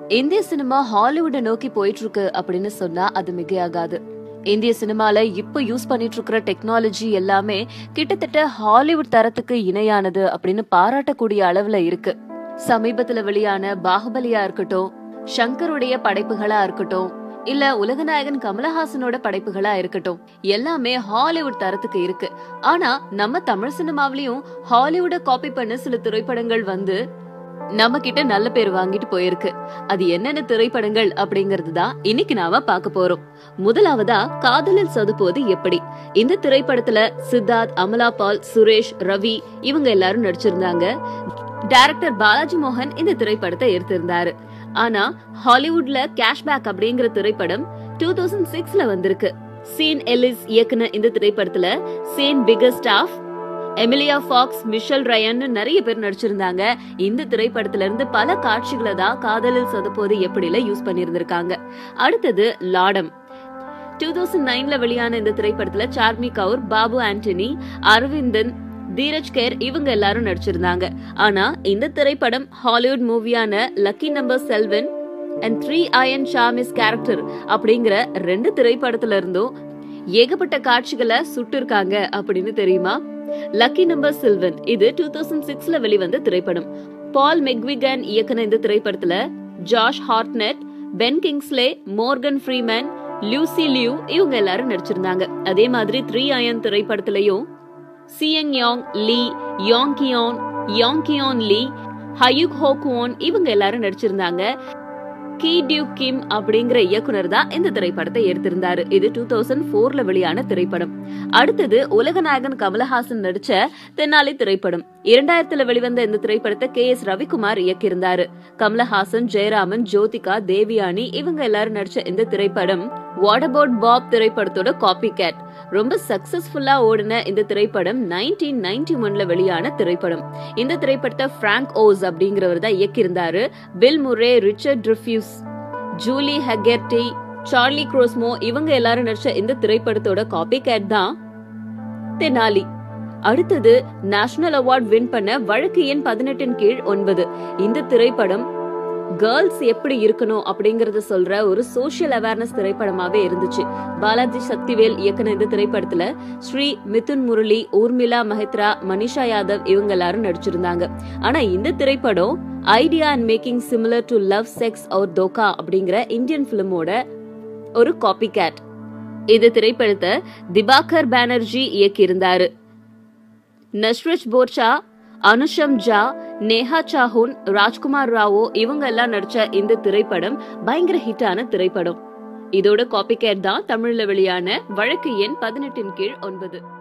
இந்திய சினிமா ஹாலிவுட்டை நோக்கி போயிட்டு இருக்கு அப்படின்னு சொன்னா அது மிகையாகாது இந்திய சினிமால இப்ப யூஸ் பண்ணிட்டு இருக்கிற டெக்னாலஜி எல்லாமே கிட்டத்தட்ட ஹாலிவுட் தரத்துக்கு இணையானது அப்படின்னு பாராட்டக்கூடிய அளவுல இருக்கு சமீபத்துல வெளியான பாகுபலியா இருக்கட்டும் சங்கருடைய படைப்புகளா இருக்கட்டும் இல்ல உலகநாயகன் கமலஹாசனோட படைப்புகளா இருக்கட்டும் எல்லாமே ஹாலிவுட் தரத்துக்கு இருக்கு ஆனா நம்ம தமிழ் சினிமாவிலயும் ஹாலிவுட காப்பி பண்ண சில திரைப்படங்கள் வந்து நம்ம கிட்ட நல்ல பேர் வாங்கிட்டு போயிருக்கு அது என்னென்ன திரைப்படங்கள் அப்படிங்கறது தான் இன்னைக்கு நாம பார்க்க போறோம் முதலாவதா காதலில் சதுப்போது எப்படி இந்த திரைப்படத்துல சித்தார்த் அமலா பால் சுரேஷ் ரவி இவங்க எல்லாரும் நடிச்சிருந்தாங்க டைரக்டர் பாலாஜி மோகன் இந்த திரைப்படத்தை எடுத்திருந்தாரு ஆனா ஹாலிவுட்ல கேஷ்பேக் அப்படிங்கிற திரைப்படம் டூ தௌசண்ட் சிக்ஸ்ல வந்திருக்கு சீன் எலிஸ் இயக்குன இந்த திரைப்படத்துல Sean Biggerstaff Emilia Fox Michelle Ryan நிறைய பேர் நடிச்சிருந்தாங்க இந்த திரைப்படத்துல இருந்து பல காட்சிகளை தான் காதலில் சதப்போது எப்படில யூஸ் பண்ணியிருந்திருக்காங்க அடுத்தது லாடம் டூ தௌசண்ட் நைன்ல வெளியான இந்த திரைப்படத்துல சார்மி கவுர் பாபு ஆண்டனி அரவிந்தன் தீரஜ் கேர் இவங்க எல்லாரும் நடிச்சிருந்தாங்க ஆனா இந்த திரைப்படம் ஹாலிவுட் மூவியான Lucky Number Slevin and three iron ஷாமிஸ் கேரக்டர் அப்படிங்கிற ரெண்டு திரைப்படத்துல இருந்தும் ஏகப்பட்ட காட்சிகளை சுட்டிருக்காங்க அப்படின்னு தெரியுமா லக்கி நம்பர் சில்வன் இது டூ தௌசண்ட் சிக்ஸ்ல வெளிவந்த திரைப்படம் பால் மெக்விகன் இயக்குன இந்த திரைப்படத்துல Josh Hartnett Ben Kingsley Morgan Freeman Lucy Liu இவங்க எல்லாரும் நடிச்சிருந்தாங்க அதே மாதிரி த்ரீ அயன் திரைப்படத்திலையும் Seung Yang Lee Yang கியோன் Yang Kyeon Lee Hyuk Hokwon இவங்க எல்லாரும் நடிச்சிருந்தாங்க கி டியூ கிம் அப்படிங்கிற இயக்குனர் தான் இந்த திரைப்படத்தை எடுத்திருந்தாரு இது டூ தௌசண்ட் போர்ல வெளியான திரைப்படம் அடுத்தது உலகநாயகன் கமலஹாசன் நடிச்ச தென்னாலி திரைப்படம் இரண்டாயிரத்துல வெளிவந்த இந்த திரைப்படத்தை கே எஸ் ரவிக்குமார் இயக்கியிருந்தாரு கமலஹாசன் ஜெயராமன் ஜோதிகா தேவியானி இவங்க எல்லாரும் நடிச்ச இந்த திரைப்படம் வாட் அபவுட் பாப் திரைப்படத்தோட காப்பி கேட் ரொம்ப சக்சஸ்ஃபுல்லா ஓடின இந்த திரைப்படம் நைன்டீன் நைன்டி ஒன்ல வெளியான திரைப்படம் இந்த திரைப்படத்தை பிராங்க் ஓஸ் அப்படிங்கிறவர் தான் இயக்கியிருந்தாரு Bill Murray Richard Dreyfuss Julie Hagerty Charlie Korsmo இவங்க எல்லாரும் நடிச்ச இந்த திரைப்படத்தோட காப்பி கேட் தான் தெனாலி அடுத்தது நேஷனல் அவார்ட் வின் பண்ண வழக்கு எண் பதினெட்டின் கீழ் ஒன்பது இந்த திரைப்படம் கேர்ள்ஸ் எப்படி இருக்கணும் அப்படிங்கறத சொல்ற ஒரு சோஷியல் அவேர்னஸ் திரைப்படமாவே இருந்துச்சு பாலாஜி சக்திவேல் இயக்குன இந்த திரைப்படத்துல ஸ்ரீ மிதுன் முரளி ஊர்மிளா மஹித்ரா மனிஷா யாதவ் இவங்க எல்லாரும் நடிச்சிருந்தாங்க ஆனா இந்த திரைப்படம் idea and making similar to Love Sex Aur Dhokha அப்படிங்கிற இந்தியன் பிலிமோட ஒரு காப்பி கேட் இந்த திரைப்படத்தை திபாகர் பானர்ஜி இயக்கியிருந்தாரு நஸ்ரஜ் போர்ச்சா அனுஷம் ஜா நேஹா சாஹூன் ராஜ்குமார் ராவோ இவங்க எல்லாம் நடிச்ச இந்த திரைப்படம் பயங்கர ஹிட்டான திரைப்படம் இதோட காப்பி கேட் தான் தமிழ்ல வெளியான வழக்கு எண் பதினெட்டின் கீழ் ஒன்பது